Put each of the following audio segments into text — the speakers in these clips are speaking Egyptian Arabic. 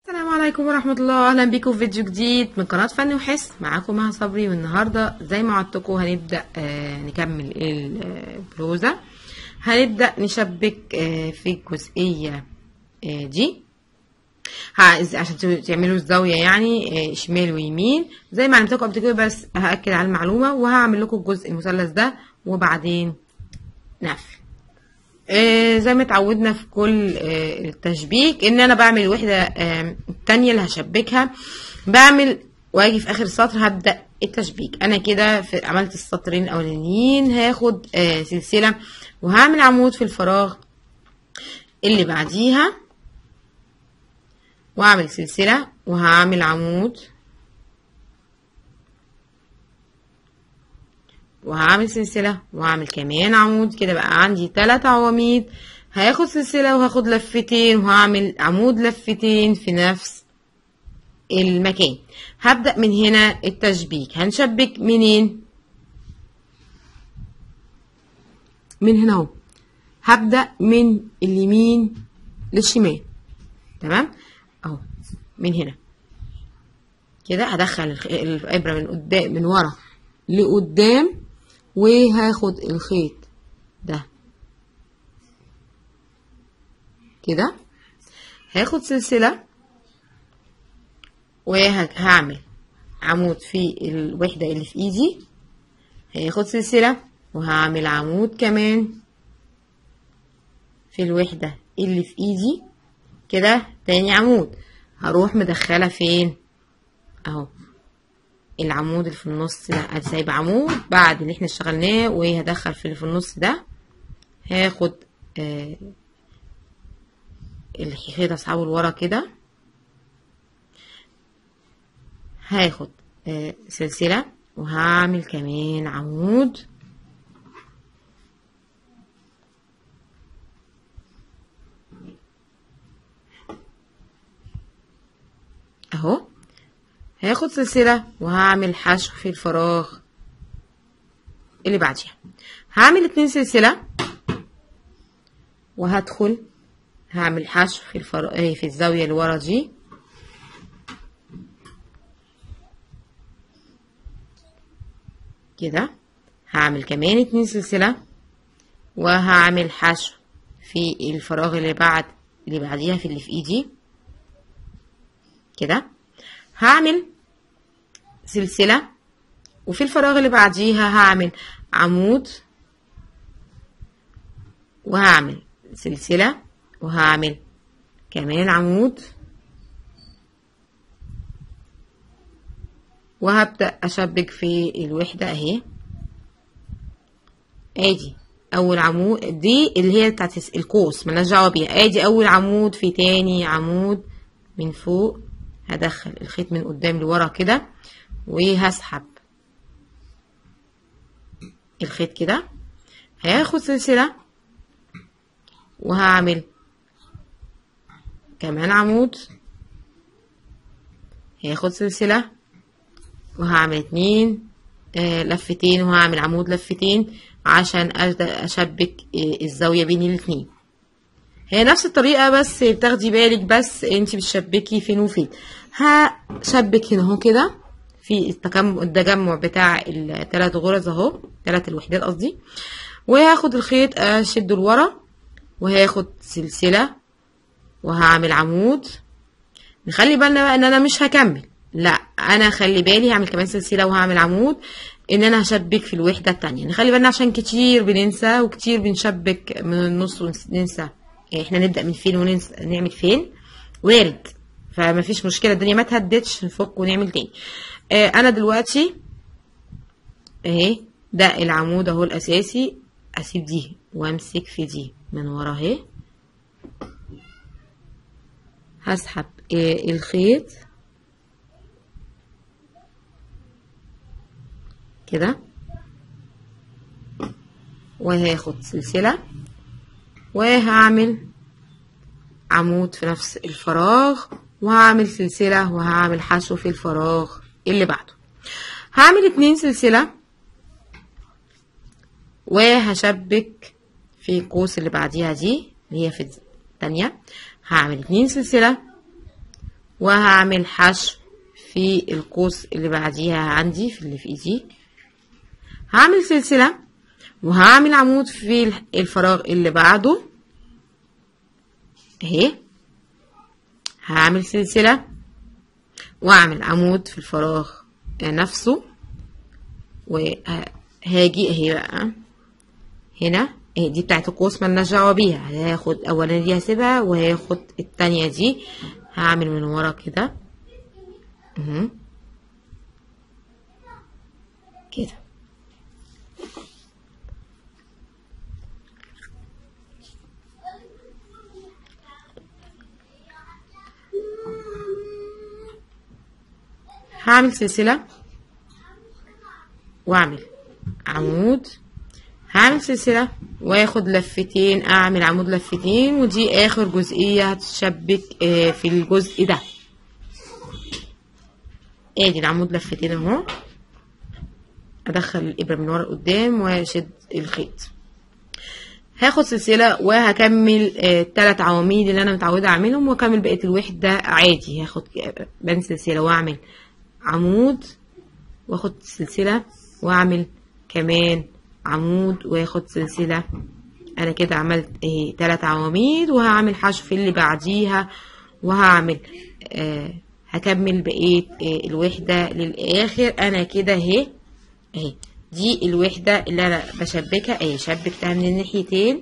السلام عليكم ورحمة الله أهلا بيكم في فيديو جديد من قناة فن وحس معاكم مها صبري والنهاردة زي ما وعدتكم هنبدأ آه نكمل البلوزة هنبدأ نشبك آه في الجزئية آه دي ها- عشان تعملوا الزاوية يعني آه شمال ويمين زي ما علمتكم قبل كده بس هأكد على المعلومة وهعمل لكم الجزء المثلث ده وبعدين نقفل آه زي ما اتعودنا في كل آه التشبيك ان انا بعمل الوحده آه التانية اللي هشبكها بعمل واجي في اخر السطر هبدا التشبيك انا كده في- عملت السطرين الاولانيين هاخد آه سلسله وهعمل عمود في الفراغ اللي بعديها واعمل سلسله وهعمل عمود وهعمل سلسلة وهعمل كمان عمود كده بقى عندي تلات عواميد هاخد سلسلة وهاخد لفتين وهعمل عمود لفتين في نفس المكان هبدأ من هنا التشبيك هنشبك منين من هنا اهو هبدأ من اليمين للشمال تمام اهو من هنا كده هدخل الخ- الابره من قدام من ورا لقدام وهاخد الخيط ده كده هاخد سلسله وهعمل عمود في الوحده اللي في ايدي هاخد سلسله وهعمل عمود كمان في الوحده اللي في ايدي كده تاني عمود هروح مدخله فين اهو العمود اللي في النص ده ادي سايبه عمود بعد اللي احنا اشتغلناه وهدخل في اللي في النص ده هاخد آه الخيط اسحبه لورا كده هاخد آه سلسلة وهعمل كمان عمود اهو هاخد سلسلة وهعمل حشو في الفراغ اللي بعديها هعمل اتنين سلسلة وهدخل هعمل حشو في الفراغ في الزاوية اللي ورا دي كده هعمل كمان اتنين سلسلة وهعمل حشو في الفراغ اللي بعد اللي بعديها في اللي في ايدي كده هعمل سلسلة وفي الفراغ اللي بعديها هعمل عمود وهعمل سلسلة وهعمل كمان عمود وهبدأ أشبك في الوحدة أهي ادي أول عمود دي اللي هي بتاعت القوس ملناش دعوة بيها ادي أول عمود في تاني عمود من فوق هدخل الخيط من قدام لورا كده وهسحب الخيط كده هاخد سلسلة وهعمل كمان عمود هاخد سلسلة وهعمل اتنين آه لفتين وهعمل عمود لفتين عشان أبدأ أشبك آه الزاوية بين الاتنين هي نفس الطريقة بس بتاخدي بالك بس انت بتشبكي فين وفين هشبك هنا اهو كده في التجمع التجمع بتاع الثلاث غرز اهو ثلاث الوحدات قصدي وهاخد الخيط اشده لورا وهاخد سلسلة وهعمل عمود نخلي بالنا بقى ان انا مش هكمل لا انا خلي بالي هعمل كمان سلسلة وهعمل عمود ان انا هشبك في الوحدة التانية نخلي بالنا عشان كتير بننسى وكتير بنشبك من النص وننسى احنا نبدأ من فين وننسى نعمل فين وارد فما فيش مشكلة الدنيا ما تهدتش نفك ونعمل تاني اه انا دلوقتي اهي ده العمود اهو الاساسي اسيب دي وامسك في دي من ورا اهي هسحب اه الخيط كده وهاخد سلسلة وهعمل عمود في نفس الفراغ وهعمل سلسلة وهعمل حشو في الفراغ اللي بعده هعمل اتنين سلسلة وهشبك في القوس اللي بعديها دي اللي هي في التانية هعمل اتنين سلسلة وهعمل حشو في القوس اللي بعديها عندي في اللي في ايدي هعمل سلسلة وهعمل عمود في الفراغ اللي بعده اهي هعمل سلسلة واعمل عمود في الفراغ نفسه وهاجي اهي بقى هنا اهي دي بتاعت القوس ملناش دعوة بيها هاخد اولا دي هسيبها وهاخد التانية دي هعمل من ورا كده اهو كده هعمل سلسلة واعمل عمود هعمل سلسلة واخد لفتين اعمل عمود لفتين ودي اخر جزئية هتشبك في الجزء ده ادي العمود لفتين اهو ادخل الابرة من ورا قدام واشد الخيط هاخد سلسلة وهكمل التلات عواميد اللي انا متعودة اعملهم واكمل بقية الوحدة عادي هاخد بين سلسلة واعمل عمود واخد سلسلة واعمل كمان عمود واخد سلسلة انا كده عملت ايه تلات عواميد وهعمل حشو في اللي بعديها وهعمل آه هكمل بقية آه الوحدة للاخر انا كده اهي اهي دي الوحدة اللي انا بشبكها اهي شبكتها من الناحيتين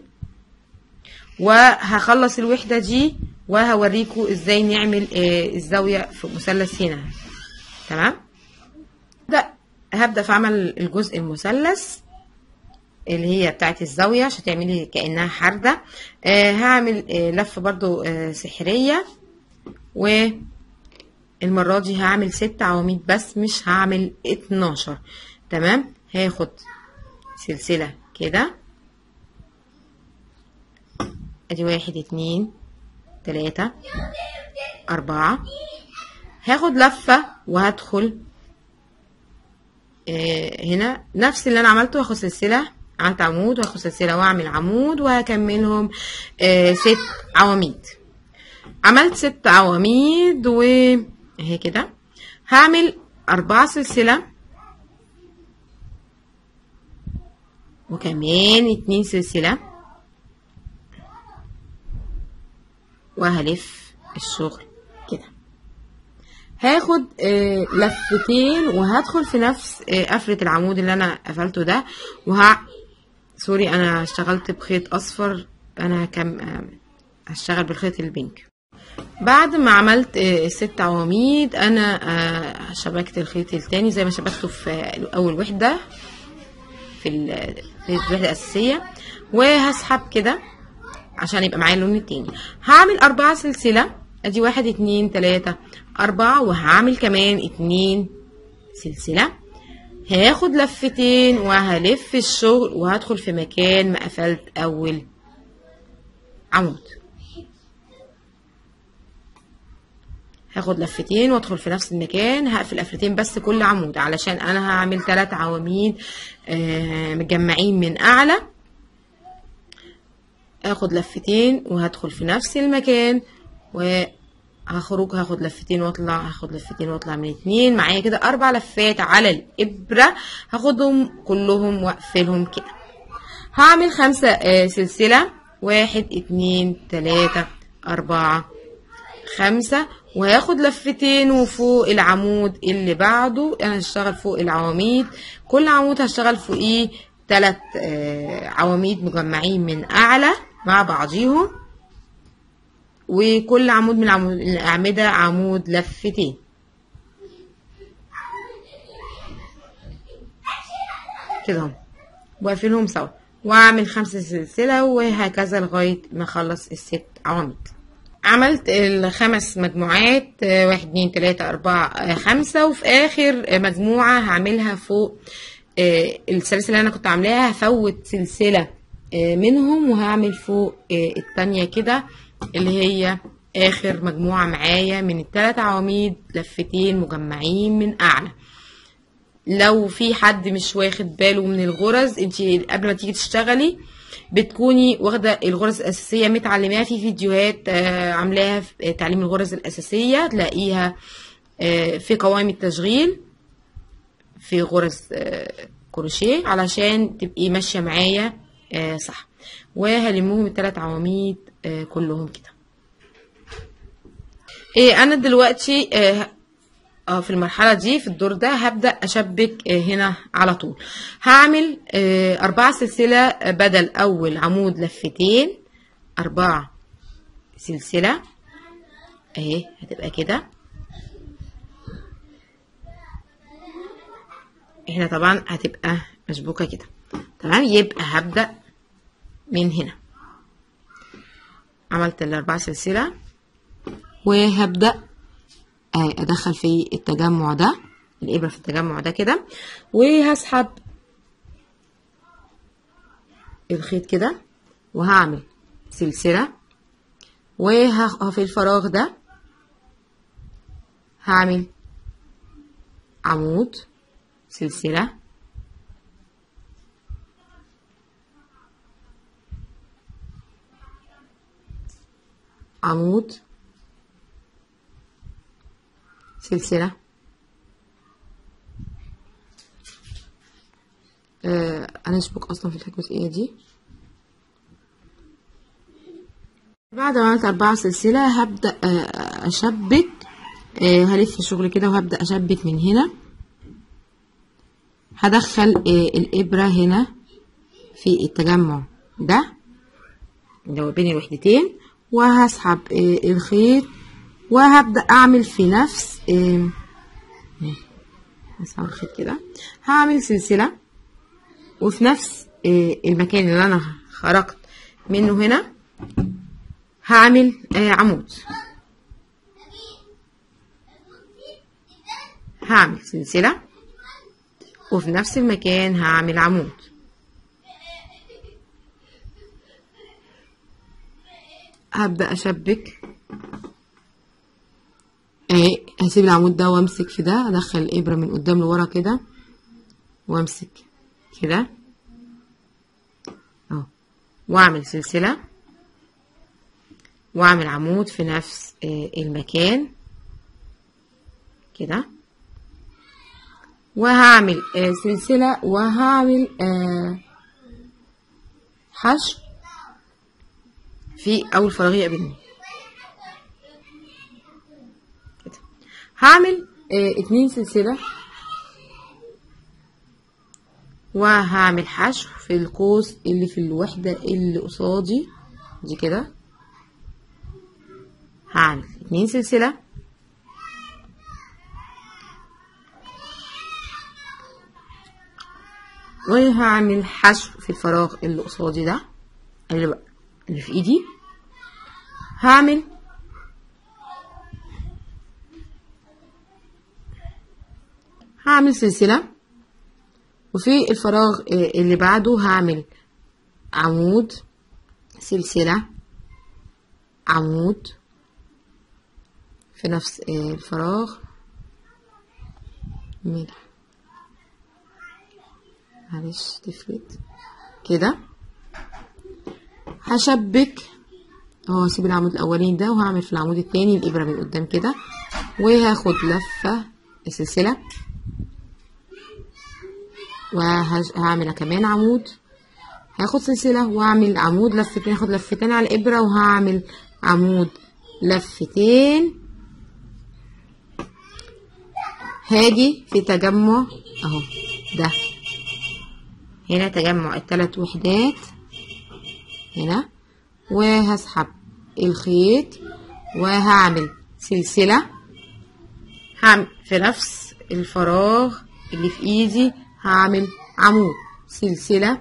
وهخلص الوحدة دي وهوريكم ازاي نعمل آه الزاوية في مثلث هنا تمام هبدأ هبدأ في عمل الجزء المثلث اللي هي بتاعت الزاوية عشان تعملي كأنها حردة آه هعمل آه لفة برضو آه سحرية والمرة دي هعمل ست عواميد بس مش هعمل اتناشر تمام هاخد سلسلة كده ادي واحد اتنين تلاتة اربعة هاخد لفة وهدخل آه هنا نفس اللي انا عملته هاخد سلسلة عملت عمود وهاخد سلسلة واعمل عمود وهكملهم آه ست عواميد عملت ست عواميد و اهي كده هعمل اربعة سلسلة وكمان اتنين سلسلة وهلف الشغل كده هاخد آه لفتين وهدخل في نفس آه قفلة العمود اللي انا قفلته ده وه سوري انا اشتغلت بخيط اصفر انا كم آه هشتغل بالخيط البينك بعد ما عملت الست عواميد انا شبكت الخيط التاني زي ما شبكته في اول وحدة في الوحدة الاساسية وهسحب كده عشان يبقى معايا اللون التاني هعمل اربعة سلسلة ادي واحد اتنين تلاتة اربعة وهعمل كمان اتنين سلسلة هاخد لفتين وهلف الشغل وهدخل في مكان ما قفلت اول عمود هاخد لفتين وادخل في نفس المكان هقفل قفلتين بس كل عمود علشان انا هعمل ثلاث عواميد آه متجمعين من اعلى اخد لفتين وهدخل في نفس المكان وهخرج هاخد لفتين واطلع هاخد لفتين واطلع من اتنين معايا كده اربع لفات على الابرة هاخدهم كلهم واقفلهم كده هعمل خمسة آه سلسلة واحد اتنين تلاتة اربعة خمسة وهاخد لفتين وفوق العمود اللي بعده انا هشتغل فوق العواميد كل عمود هشتغل فوقيه تلات آه عواميد مجمعين من اعلى مع بعضيهم وكل عمود من العمود الاعمدة عمود لفتين كده هم واقفلهم سوا واعمل خمسة سلسلة وهكذا لغاية ما اخلص الست عواميد عملت الخمس مجموعات واحد اتنين تلاتة اربعة خمسة وفي اخر مجموعة هعملها فوق السلاسل اللي انا كنت عاملاها هفوت سلسلة منهم وهعمل فوق التانية كده اللي هي اخر مجموعة معايا من التلات عواميد لفتين مجمعين من اعلى لو في حد مش واخد باله من الغرز انت قبل ما تيجي تشتغلي بتكوني واخده الغرز الاساسيه متعلماها في فيديوهات آه، عاملاها في تعليم الغرز الاساسيه تلاقيها آه، في قوائم التشغيل في غرز آه، كروشيه علشان تبقي ماشيه معايا آه، صح وهلمهم الثلاث عواميد آه، كلهم كده إيه انا دلوقتي آه، اه في المرحلة دي في الدور ده هبدأ أشبك آه، هنا على طول هعمل آه، أربعة سلسلة آه، بدل أول عمود لفتين أربعة سلسلة أهي هتبقى كده احنا طبعا هتبقى مشبوكة كده تمام يبقى هبدأ من هنا عملت الأربع سلسلة وهبدأ آه، ادخل في التجمع ده الابره في التجمع ده كده وهسحب الخيط كده وهعمل سلسله وفي الفراغ ده هعمل عمود سلسله عمود سلسلة آه أنا أشبك أصلا في الجزئية دي بعد ما عملت أربعة سلسلة هبدأ آه أشبك آه هلف الشغل كده وهبدأ أشبك من هنا هدخل آه الإبرة هنا في التجمع ده اللي هو بين الوحدتين وهسحب آه الخيط وهبدأ أعمل في نفس آه، هسحب الخيط كده هعمل سلسلة وفي نفس آه، المكان اللي أنا خرجت منه هنا هعمل آه، عمود هعمل سلسلة وفي نفس المكان هعمل عمود هبدأ أشبك اهي هسيب العمود ده وامسك في ده ادخل الابره من قدام لورا كده وامسك كده اهو واعمل سلسله واعمل عمود في نفس آه، المكان كده وهعمل آه، سلسله وهعمل آه، حشو في اول فراغيه قابلني هعمل آه اتنين سلسلة وهعمل حشو في القوس اللي في الوحدة اللي قصادي دي كده هعمل اتنين سلسلة وهعمل حشو في الفراغ اللي قصادي ده اللي بقى اللي في ايدي هعمل هعمل سلسلة وفي الفراغ آه، اللي بعده هعمل عمود سلسلة عمود في نفس آه، الفراغ ملح معلش تفلت كده هشبك اهو هسيب العمود الاولاني ده وهعمل في العمود التاني الابره من قدام كده وهاخد لفه سلسله وهعمل كمان عمود هاخد سلسلة واعمل عمود لفتين هاخد لفتين على الابرة وهعمل عمود لفتين هاجي في تجمع اهو ده هنا تجمع التلات وحدات هنا وهسحب الخيط وهعمل سلسلة هعمل في نفس الفراغ اللي في ايدي هعمل عمود سلسلة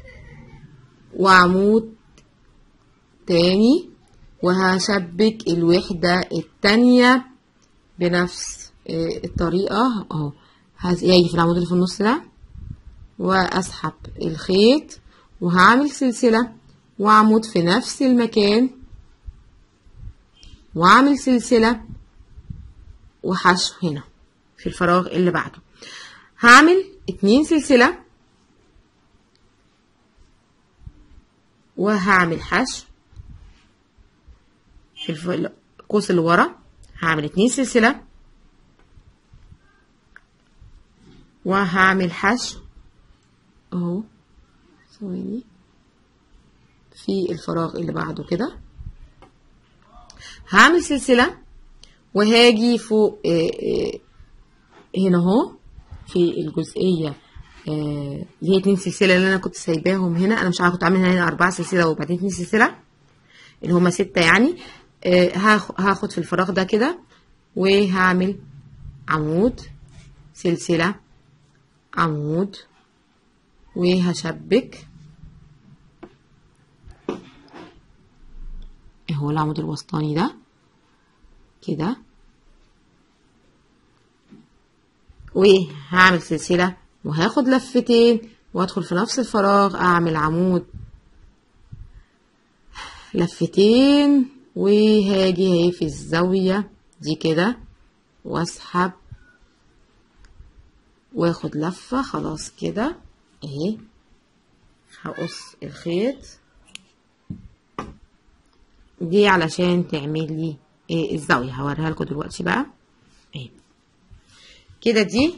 وعمود تاني وهشبك الوحدة التانية بنفس آه، الطريقة اهو هاجي في العمود اللي في النص ده واسحب الخيط وهعمل سلسلة وعمود في نفس المكان واعمل سلسلة وحشو هنا في الفراغ اللي بعده هعمل اتنين سلسلة وهعمل حشو في الف- القوس اللي ورا هعمل اتنين سلسلة وهعمل حشو اهو ثواني في الفراغ اللي بعده كده هعمل سلسلة وهاجي فوق آه، آه، هنا اهو في الجزئية آه، اللي هي اتنين سلسلة اللي انا كنت سايباهم هنا انا مش عارفة كنت عاملها هنا اربعة سلسلة وبعدين اتنين سلسلة اللي هما ستة يعني آه، هاخ- هاخد في الفراغ ده كده وهعمل عمود سلسلة عمود وهشبك اهو العمود الوسطاني ده كده وهعمل سلسلة وهاخد لفتين وادخل في نفس الفراغ اعمل عمود لفتين وهاجي اهي في الزاوية دي كده واسحب واخد لفة خلاص كده اهي هقص الخيط دي علشان تعمل لي إيه الزاوية هوريها لكم دلوقتي بقى اهي كده دي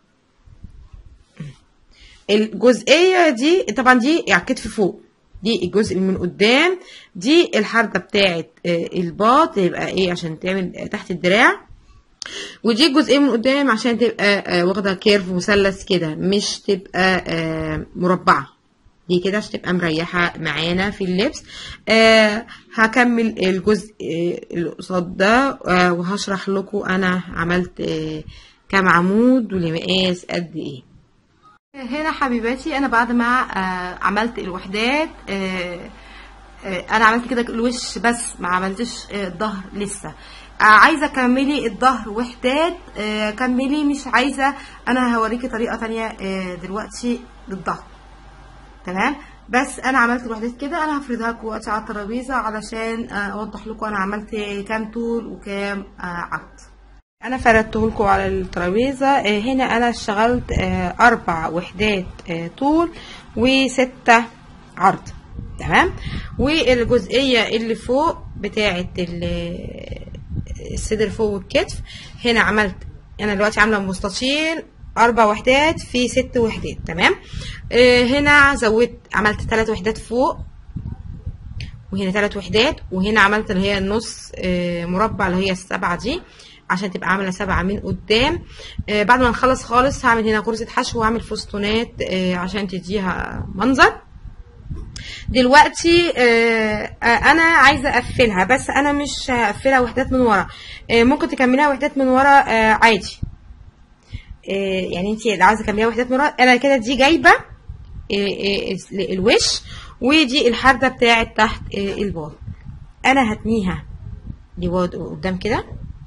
الجزئية دي طبعا دي على الكتف فوق دي الجزء اللي من قدام دي الحردة بتاعت آه، الباط يبقى ايه عشان تعمل آه، تحت الدراع ودي الجزئية من قدام عشان تبقى آه، واخدة كيرف مثلث كده مش تبقى آه، مربعة دي كده عشان تبقى مريحة معانا في اللبس آه هكمل الجزء آه، اللي قصاد ده آه وهشرح لكم انا عملت آه كام عمود ولمقاس قد ايه هنا حبيباتي انا بعد ما آه عملت الوحدات آه آه انا عملت كده الوش بس ما عملتش آه الظهر لسه آه عايزه كملي الظهر وحدات آه كملي مش عايزه انا هوريكي طريقه تانية آه دلوقتي للظهر تمام بس انا عملت الوحدات كده انا هفردها لكم دلوقتي على الترابيزه علشان آه، اوضح لكم انا عملت كام طول وكام آه، عرض انا فردته لكم على الترابيزه آه، هنا انا اشتغلت آه، اربع وحدات آه، طول وستة عرض تمام والجزئيه اللي فوق بتاعه ال- الصدر فوق والكتف هنا عملت انا دلوقتي عامله مستطيل اربع وحدات في ست وحدات تمام آه هنا زودت عملت ثلاث وحدات فوق وهنا ثلاث وحدات وهنا عملت اللي هي النص آه مربع اللي هي السبعه دي عشان تبقى عامله سبعه من قدام آه بعد ما نخلص خالص هعمل هنا غرزه حشو واعمل فستونات آه عشان تديها منظر دلوقتي آه آه، انا عايزه اقفلها بس انا مش هقفلها وحدات من ورا آه ممكن تكمليها وحدات من ورا آه عادي آه يعني انت لو عايزه تكمليها وحدات من ورا انا كده دي جايبه آه، آه، ال- الوش ودي الحرده بتاعت تحت آه، الباط انا هتنيها دي واد- قدام كده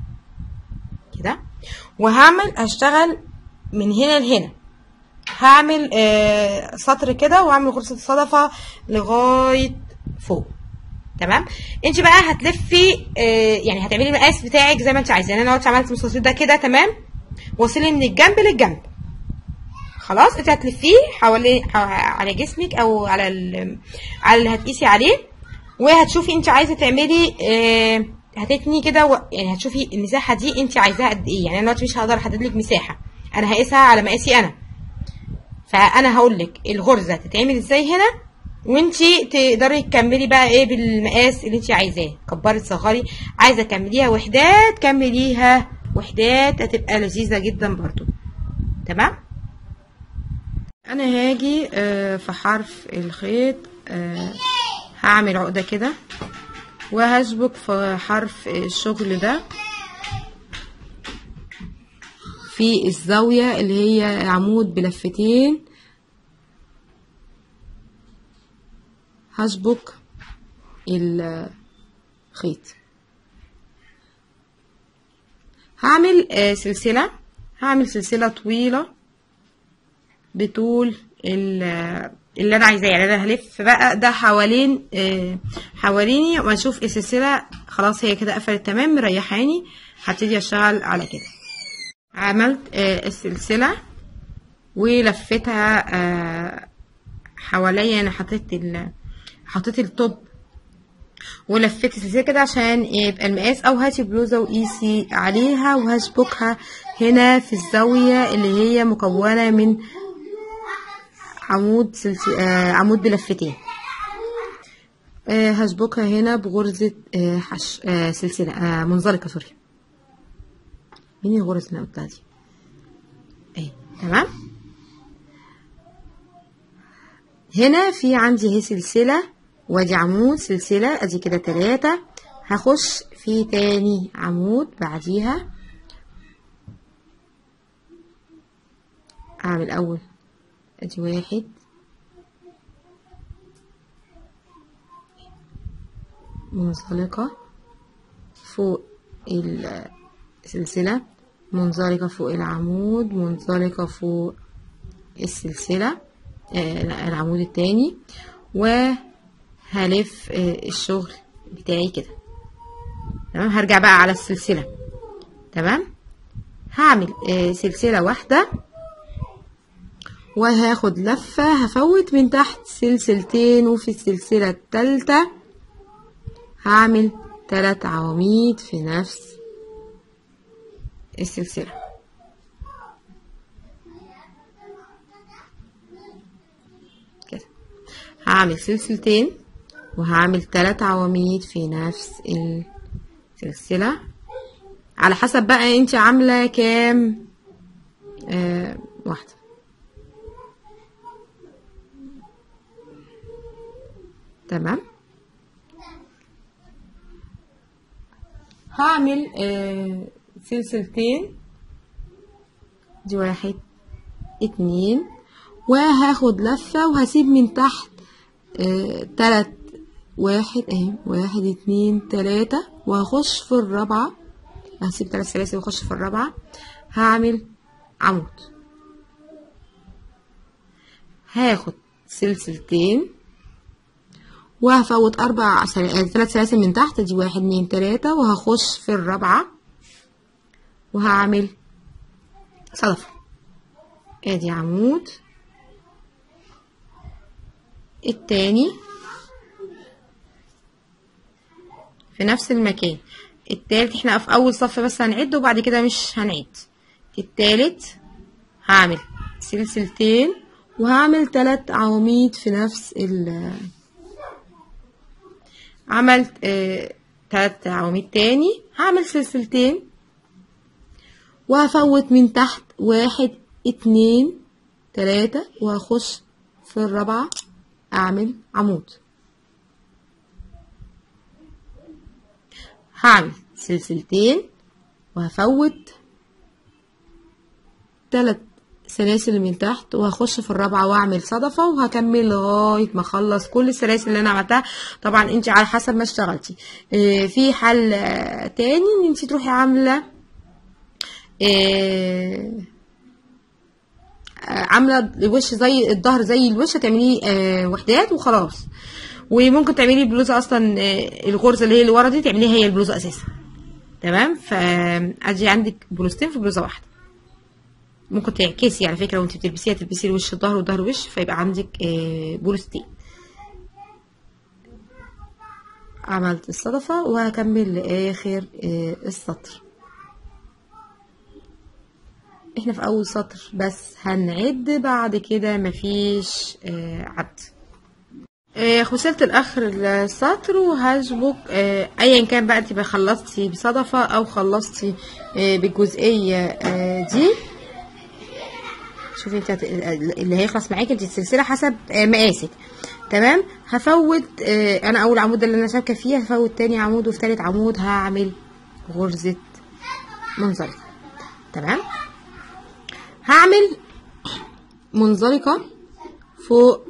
كده وهعمل هشتغل من هنا لهنا هعمل آه سطر كده واعمل غرزة صدفة لغاية فوق تمام انت بقى هتلفي آه يعني هتعملي المقاس بتاعك زي ما انت عايزه يعني انا دلوقتي عملت المستطيل ده كده تمام وصلي من الجنب للجنب خلاص انت هتلفيه حوالي حو- على جسمك او على ال... على اللي هتقيسي عليه وهتشوفي انت عايزه تعملي آه هتتني كده و... يعني هتشوفي المساحه دي انت عايزاها قد ايه يعني انا دلوقتي مش هقدر احدد لك مساحه انا هقيسها على مقاسي انا فانا هقول لك الغرزه تتعمل ازاي هنا وانتي تقدري تكملي بقى ايه بالمقاس اللي انتي عايزاه كبري تصغري عايزه تكمليها وحدات كمليها وحدات هتبقى لذيذه جدا برضو تمام انا هاجي آه، في حرف الخيط آه، هعمل عقده كده وهشبك في حرف الشغل ده في الزاوية اللي هي عمود بلفتين هشبك الخيط هعمل آه، سلسلة هعمل سلسلة طويلة بطول ال- اللي انا عايزاه يعني انا هلف بقى ده حوالين آه، حواليني واشوف السلسلة خلاص هي كده قفلت تمام مريحاني هبتدي اشتغل على كده عملت آه، السلسلة ولفتها آه، حواليا انا حطيت ال حطيت التوب ولفيت السلسله كده عشان يبقى المقاس او هاتي بلوزه وقيسي عليها وهشبكها هنا في الزاويه اللي هي مكونه من عمود سلسل... آه عمود بلفتين آه هشبكها هنا بغرزة آه حش... آه سلسلة آه منزلقة سوري مين الغرز اللي أنا قلتها دي اهي تمام هنا في عندي اهي سلسلة وادي عمود سلسلة ادي كده تلاتة هخش في تاني عمود بعديها اعمل اول ادي واحد منزلقة فوق السلسلة منزلقة فوق العمود منزلقة فوق السلسلة آه العمود التاني وهلف آه الشغل بتاعي كده تمام هرجع بقى على السلسلة تمام هعمل آه سلسلة واحدة وهاخد لفة هفوت من تحت سلسلتين وفي السلسلة التالتة هعمل تلات عواميد في نفس السلسلة كده هعمل سلسلتين وهعمل تلات عواميد في نفس السلسلة على حسب بقى انت عاملة كام آه واحدة تمام هعمل آه سلسلتين دي واحد اتنين وهاخد لفة وهسيب من تحت آه تلات واحد اهي واحد اتنين تلاتة وهخش في الرابعة هسيب تلات سلاسل واخش في الرابعة هعمل عمود هاخد سلسلتين وهفوت اربع سل... ثلاث سلاسل من تحت دي واحد اتنين تلاتة وهخش في الرابعة وهعمل صدفة ادي عمود التاني في نفس المكان التالت احنا في اول صف بس هنعد وبعد كده مش هنعد التالت هعمل سلسلتين وهعمل تلات عواميد في نفس ال عملت آه تلات عواميد تاني هعمل سلسلتين وهفوت من تحت واحد اتنين تلاتة وهخش في الرابعة اعمل عمود هعمل سلسلتين وهفوت تلات سلاسل من تحت وهخش في الرابعة واعمل صدفة وهكمل لغاية ما اخلص كل السلاسل اللي انا عملتها طبعا انت على حسب ما اشتغلتي اه في حل اه تاني ان انت تروحي عاملة اه عاملة الوش زي الظهر زي الوش هتعمليه وحدات وخلاص وممكن تعملي البلوزة اصلا الغرزة اللي هي اللي ورا دي تعمليها هي البلوزة اساسا تمام فادي عندك بلوزتين في بلوزة واحدة ممكن تعكسي على فكره وانت بتلبسيها تلبسي الوش ظهر وظهر وش فيبقى عندك بولستين عملت الصدفة وهكمل لآخر السطر احنا في أول سطر بس هنعد بعد كده مفيش عد وصلت لاخر السطر وهشبك ايا كان بقى انت خلصتي بصدفه او خلصتي بالجزئيه دي شوفي انت اللي هيخلص معاكي انت السلسله حسب مقاسك تمام هفوت انا اول عمود اللي انا شابكه فيه هفوت تاني عمود وفي تالت عمود هعمل غرزه منزلقه تمام هعمل منزلقه فوق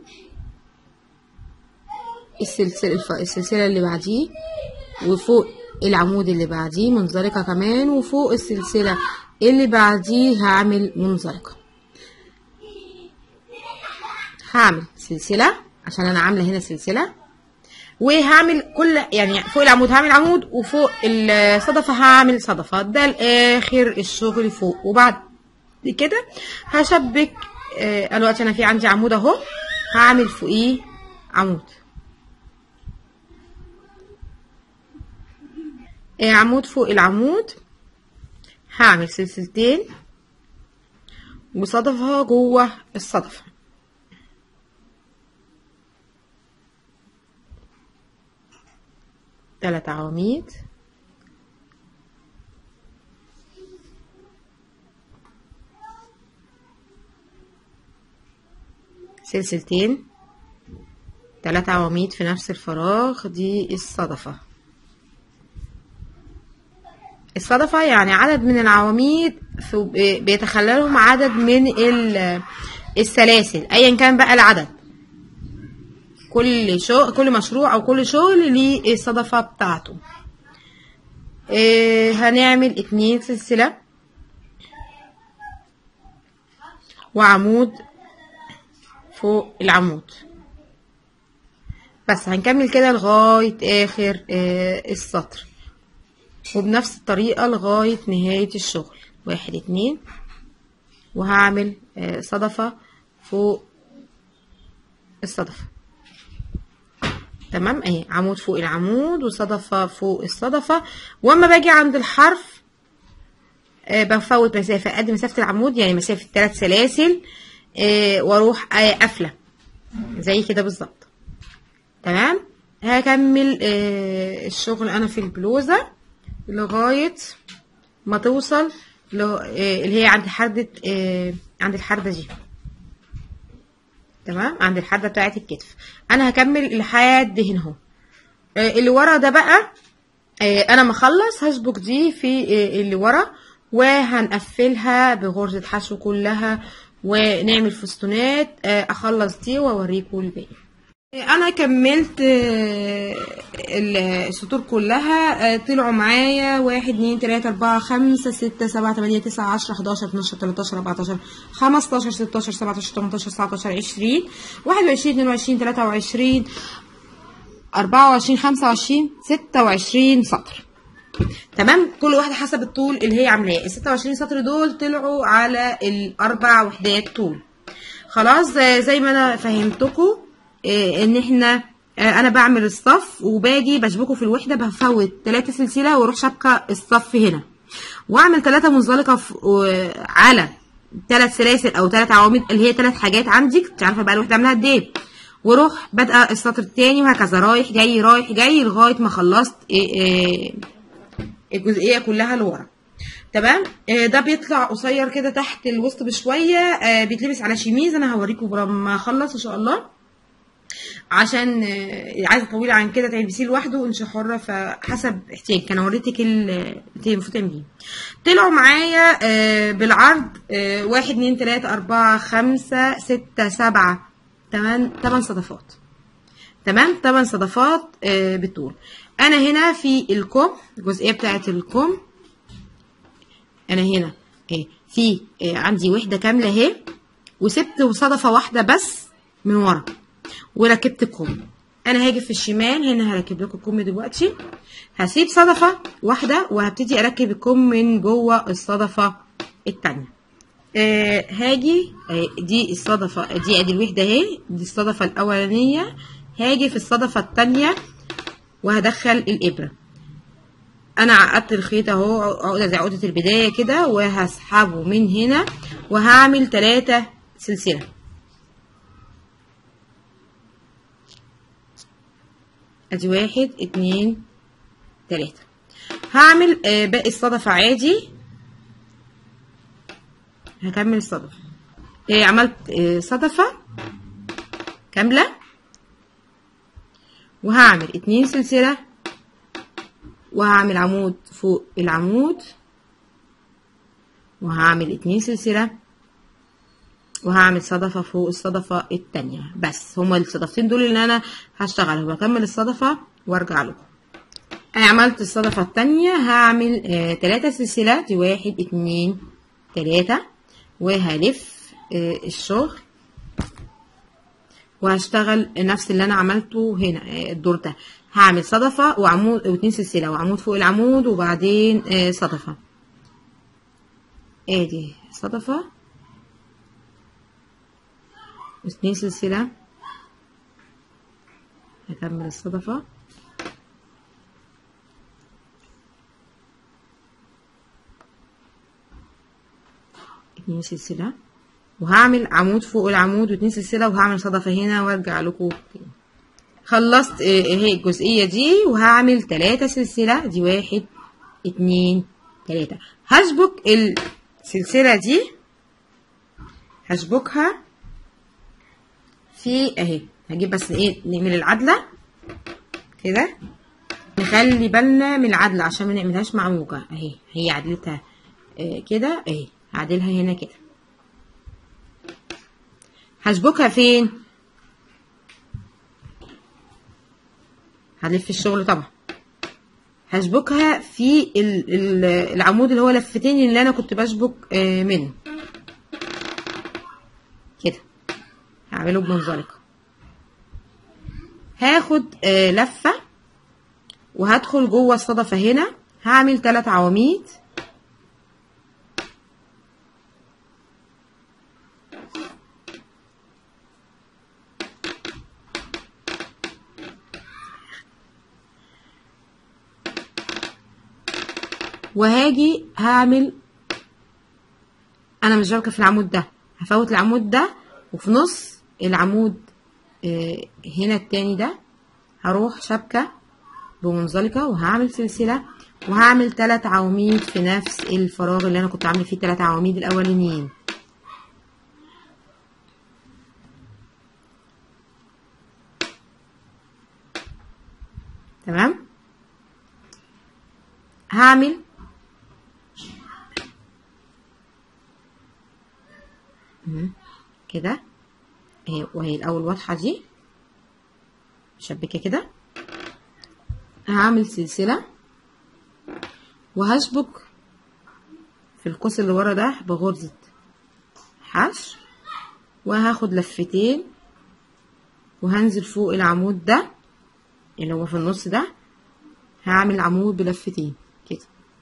السلسله السلسله اللي بعديه وفوق العمود اللي بعديه منزلقه كمان وفوق السلسله اللي بعديه هعمل منزلقه هعمل سلسلة عشان انا عاملة هنا سلسلة وهعمل كل يعني فوق العمود هعمل عمود وفوق الصدفة هعمل صدفة ده الاخر الشغل فوق وبعد كده هشبك آه دلوقتي انا في عندي عمود اهو هعمل فوقيه عمود آه، عمود فوق العمود هعمل سلسلتين وصدفة جوه الصدفة تلات عواميد سلسلتين تلات عواميد في نفس الفراغ دي الصدفة الصدفة يعني عدد من العواميد في- بيتخللهم عدد من ال- السلاسل ايا كان بقى العدد كل شغل كل مشروع او كل شغل ليه الصدفة بتاعته إيه هنعمل اتنين سلسلة وعمود فوق العمود بس هنكمل كده لغاية آخر آه، السطر وبنفس الطريقة لغاية نهاية الشغل واحد اتنين وهعمل آه، صدفة فوق الصدفة تمام اهي عمود فوق العمود وصدفة فوق الصدفة واما باجي عند الحرف آه، بفوت مسافة قد مسافة العمود يعني مسافة ثلاث سلاسل آه، واروح آه، قافلة زي كده بالظبط تمام هكمل آه، الشغل انا في البلوزة لغاية ما توصل ل- آه، اللي هي عند حردة آه، عند الحردة دي تمام عند الحردة بتاعة الكتف انا هكمل لحد هنا اهو آه، اللي ورا ده بقى آه، انا ما اخلص هشبك دي في آه، اللي ورا وهنقفلها بغرزة حشو كلها ونعمل فستونات آه، اخلص دي واوريكم الباقي آه، انا كملت آه، ال- السطور كلها آه، طلعوا معايا واحد اتنين تلاتة اربعة خمسة ستة سبعة تمانية تسعة عشرة حداشر اتناشر تلاتاشر اربعتاشر خمستاشر ستاشر سبعتاشر تمنتاشر تسعتاشر عشرين واحد وعشرين اتنين وعشرين تلاتة وعشرين أربعة وعشرين خمسة وعشرين ستة وعشرين سطر تمام كل واحدة حسب الطول اللي هي عاملاه ال 26 سطر دول طلعوا على الأربع وحدات طول خلاص آه، زي ما أنا فهمتكم آه، إن إحنا آه، أنا بعمل الصف وباجي بشبكه في الوحدة بفوت تلاتة سلسلة وأروح شابكة الصف هنا وأعمل تلاتة منزلقة في- و- على تلات سلاسل أو تلات عواميد اللي هي تلات حاجات عندك انت عارفة بقى الوحدة عاملاها قد إيه واروح بادئه السطر التاني وهكذا رايح جاي رايح جاي لغايه ما خلصت إيه إيه الجزئيه كلها لورا تمام آه، ده بيطلع قصير كده تحت الوسط بشويه آه، بيتلبس على شميز انا هوريكم لما اخلص ان شاء الله عشان آه، عايزه طويل عن كده تلبسيه لوحده وانت حره فحسب احتياجك انا وريتك ال- المفروض تعمليه طلعوا معايا آه، بالعرض آه، واحد اتنين تلاته اربعه خمسه سته سبعه تمن تمن صدفات تمام تمن صدفات آه، بالطول انا هنا في الكم الجزئيه بتاعه الكم انا هنا اهي في آه، عندي وحده كامله اهي وسبت صدفه واحده بس من ورا وركبت كم انا هاجي في الشمال هنا هركب لكم الكم دلوقتي هسيب صدفه واحده وهبتدي اركب الكم من جوه الصدفه التانية آه هاجي آه دي الصدفة دي ادي الوحدة اهي دي الصدفة الأولانية هاجي في الصدفة التانية وهدخل الإبرة أنا عقدت الخيط أهو عقدة زي عقدة البداية كده وهسحبه من هنا وهعمل تلاتة سلسلة ادي واحد اتنين تلاتة هعمل آه باقي الصدفة عادي هكمل الصدفة إيه عملت إيه صدفة كاملة وهعمل اتنين سلسلة وهعمل عمود فوق العمود وهعمل اتنين سلسلة وهعمل صدفة فوق الصدفة التانية بس هما الصدفتين دول اللي انا هشتغلهم واكمل الصدفة وارجع لكم انا عملت الصدفة التانية هعمل آه تلاتة سلسلة دي واحد اتنين تلاتة وهلف آه الشغل وهشتغل نفس اللي انا عملته هنا آه الدور ده هعمل صدفة وعمود واتنين سلسلة وعمود فوق العمود وبعدين آه صدفة ادي صدفة واتنين سلسلة هكمل الصدفة اتنين سلسلة وهعمل عمود فوق العمود واتنين سلسلة وهعمل صدفة هنا وارجع لكم تاني خلصت آه، اهي الجزئية دي وهعمل تلاتة سلسلة دي واحد اتنين تلاتة هشبك السلسلة دي هشبكها في اهي هجيب بس ايه نعمل العدلة كده نخلي بالنا من العدلة عشان ما نعملهاش معوجة اهي هي عدلتها آه كده اهي هعدلها هنا كده هشبكها فين هلف الشغل طبعا هشبكها في ال- ال- العمود اللي هو لفتين اللي انا كنت بشبك آه، منه كده هعمله بمنزلقة هاخد آه، لفة وهدخل جوه الصدفة هنا هعمل تلات عواميد وهاجي هعمل انا مش شابكه في العمود ده هفوت العمود ده وفي نص العمود آه، هنا التاني ده هروح شبكه بمنزلقه وهعمل سلسله وهعمل تلات عواميد في نفس الفراغ اللي انا كنت عامله فيه تلات عواميد الاولانيين تمام هعمل مم. كده اهي وهي الاول واضحه دي مشبكه كده هعمل سلسله وهشبك في القوس اللي ورا ده بغرزه حشو وهاخد لفتين وهنزل فوق العمود ده اللي هو في النص ده هعمل عمود بلفتين كده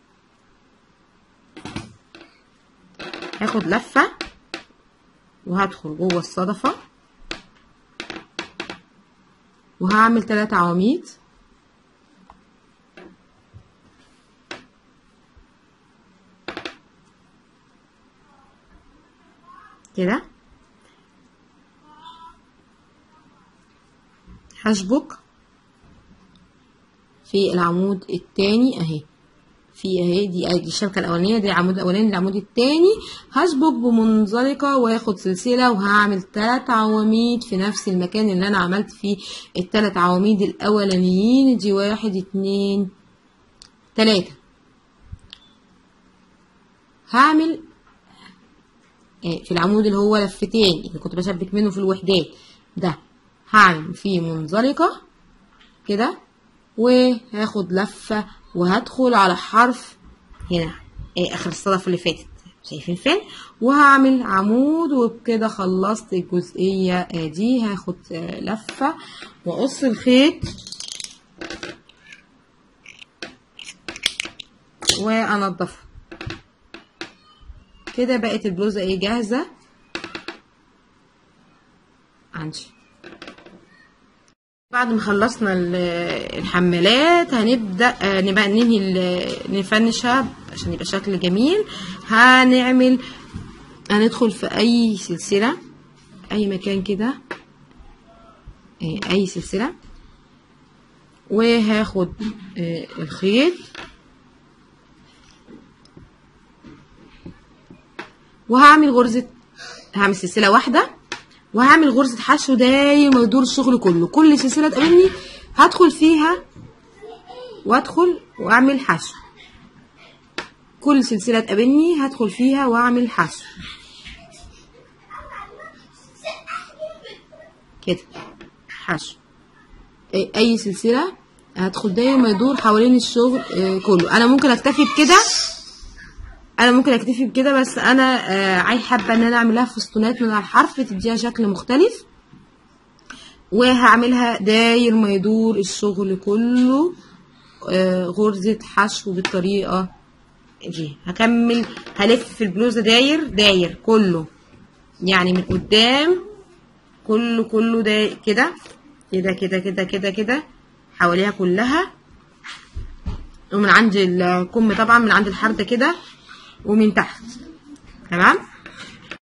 هاخد لفه وهدخل جوه الصدفة وهعمل تلات عواميد كده هشبك في العمود التاني اهي في اهي دي دي الشبكه الاولانيه دي العمود الاولاني العمود التاني هشبك بمنزلقه واخد سلسله وهعمل تلات عواميد في نفس المكان اللي انا عملت فيه التلات عواميد الاولانيين دي واحد اتنين تلاته هعمل آه، في العمود اللي هو لفتين اللي كنت بشبك منه في الوحدات ده هعمل فيه منزلقه كده وهاخد لفة وهدخل على حرف هنا ايه اخر الصدف اللي فاتت شايفين فين وهعمل عمود وبكده خلصت الجزئية آه، دي هاخد آه، لفة واقص الخيط وانضفه كده بقت البلوزة ايه جاهزة عندي بعد ما خلصنا ال- الحمالات هنبدأ آه، نبقى ننهي ال- نفنشها عشان يبقى شكل جميل هنعمل هندخل في أي سلسلة أي مكان كده آه، أي سلسلة وهاخد آه، الخيط وهعمل غرزة هعمل سلسلة واحدة وهعمل غرزة حشو داير ما يدور الشغل كله كل سلسلة تقابلني هدخل فيها وادخل واعمل حشو كل سلسلة تقابلني هدخل فيها واعمل حشو كده حشو اي أي سلسلة هدخل داير ما يدور حوالين الشغل آه، كله انا ممكن اكتفي بكده انا ممكن اكتفي بكده بس انا آه عايز حابه ان انا اعملها فستونات من على الحرف تديها شكل مختلف وهعملها داير ما يدور الشغل كله آه غرزه حشو بالطريقه دي هكمل هلف في البلوزه داير داير كله يعني من قدام كله كله ده كده كده كده كده كده كده حواليها كلها ومن عند الكم طبعا من عند الحردة كده ومن تحت تمام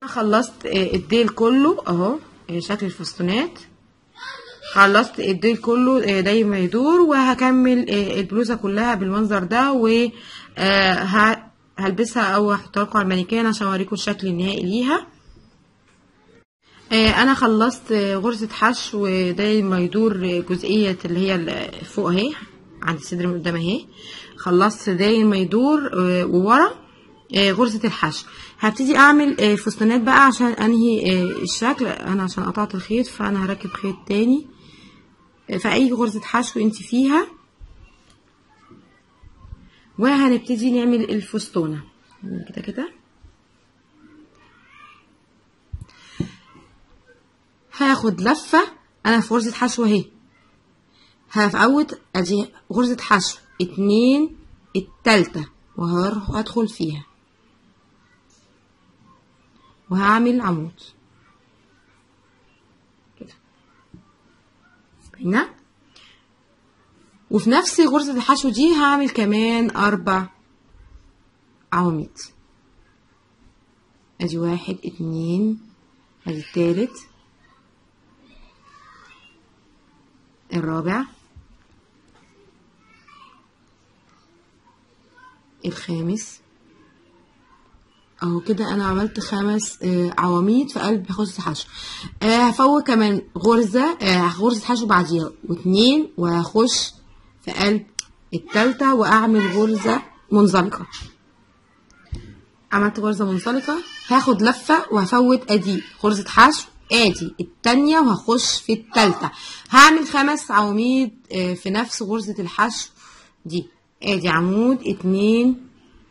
خلصت آه، الديل كله اهو آه، شكل الفستونات خلصت الديل كله آه، دايما يدور وهكمل آه، البلوزه كلها بالمنظر ده و آه، ه- هلبسها او هحطها لكم على المانيكان عشان اوريكم الشكل النهائي ليها آه، انا خلصت آه، غرزه حشو دايما يدور آه، جزئيه اللي هي ال- فوق اهي عند الصدر من قدام اهي خلصت دايما يدور آه، وورا آه، غرزه الحشو هبتدي اعمل آه، فستانات بقى عشان انهي آه، الشكل انا عشان قطعت الخيط فانا هركب خيط تاني آه، فاي غرزه حشو انت فيها وهنبتدي نعمل الفستونه كده كده هاخد لفة انا في غرزة حشو اهي هفوت ادي غرزة حشو اتنين التالتة وهروح ادخل فيها وهعمل عمود كده هنا وفي نفس غرزة الحشو دي هعمل كمان اربع عواميد ادي واحد اتنين ادي التالت الرابع الخامس اهو كده انا عملت خمس آه، عواميد في قلب غرزة حشو آه، هفوت كمان غرزة آه، غرزة حشو بعديها واتنين وهخش في قلب التالتة واعمل غرزة منزلقة عملت غرزة منزلقة هاخد لفة وهفوت ادي غرزة حشو ادي التانية وهخش في التالتة هعمل خمس عواميد آه، في نفس غرزة الحشو دي ادي عمود اتنين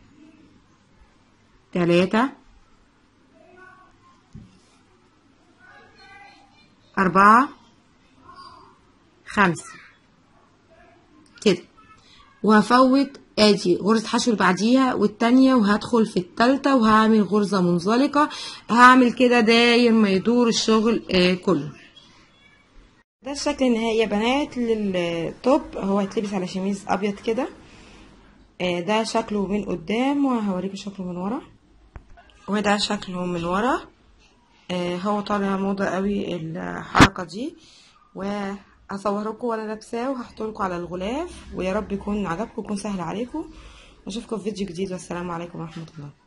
تلاتة أربعة خمسة كده وهفوت ادي غرزة حشو اللي بعديها والتانية وهدخل في التالتة وهعمل غرزة منزلقة هعمل كده داير ما يدور الشغل آه كله ده الشكل النهائي يا بنات للتوب هو هيتلبس على شميز ابيض كده آه ده شكله من قدام وهوريكم شكله من ورا وده شكله من ورا آه هو طالع موضة قوي الحركة دي وهصوركم وانا لابساه وهحطلكوا على الغلاف ويا رب يكون عجبكم ويكون سهل عليكم واشوفكم في فيديو جديد والسلام عليكم ورحمة الله